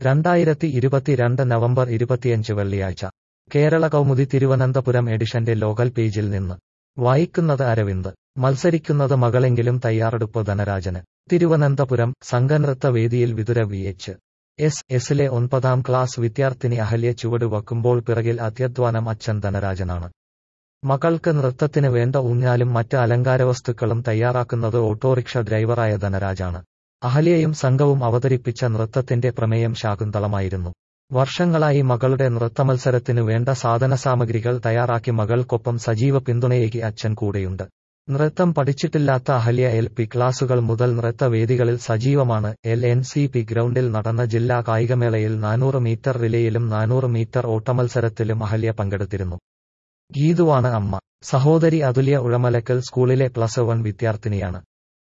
രണ്ടായിരത്തി ഇരുപത്തിരണ്ട് നവംബർ ഇരുപത്തിയഞ്ച് വെള്ളിയാഴ്ച കേരള കൗമുദി തിരുവനന്തപുരം എഡിഷന്റെ ലോകൽ പേജിൽ നിന്ന് വായിക്കുന്നത് അരവിന്ദ് മത്സരിക്കുന്നത് മകളെങ്കിലും തയ്യാറെടുപ്പ് ധനരാജന് തിരുവനന്തപുരം സംഘനൃത്ത വേദിയിൽ വിതുര വി എച്ച് എസ് എസിലെ ഒൻപതാം ക്ലാസ് വിദ്യാർത്ഥിനി അഹല്യ ചുവട് വയ്ക്കുമ്പോൾ പിറകിൽ അത്യധ്വാനം അച്ഛൻ ധനരാജനാണ് മകൾക്ക് നൃത്തത്തിന് വേണ്ട ഊഞ്ഞാലും മറ്റ് അലങ്കാരവസ്തുക്കളും തയ്യാറാക്കുന്നത് ഓട്ടോറിക്ഷ ഡ്രൈവറായ ധനരാജാണ് അഹല്യയും സംഘവും അവതരിപ്പിച്ച നൃത്തത്തിന്റെ പ്രമേയം ശാകുന്തളമായിരുന്നു വർഷങ്ങളായി മകളുടെ നൃത്തമത്സരത്തിനു വേണ്ട സാധനസാമഗ്രികൾ തയ്യാറാക്കി മകൾക്കൊപ്പം സജീവ പിന്തുണയേകി അച്ഛൻ കൂടെയുണ്ട് നൃത്തം പഠിച്ചിട്ടില്ലാത്ത അഹല്യ എൽ പി ക്ലാസുകൾ മുതൽ നൃത്തവേദികളിൽ സജീവമാണ് എൽ എൻ സി പി ഗ്രൗണ്ടിൽ നടന്ന ജില്ലാ കായികമേളയിൽ നാനൂറ് മീറ്റർ റിലേയിലും നാനൂറ് മീറ്റർ ഓട്ടമത്സരത്തിലും അഹല്യ പങ്കെടുത്തിരുന്നു ഗീതുവാണ് അമ്മ സഹോദരി അതുല്യ ഉഴമലക്കൽ സ്കൂളിലെ പ്ലസ് വൺ വിദ്യാർത്ഥിനിയാണ്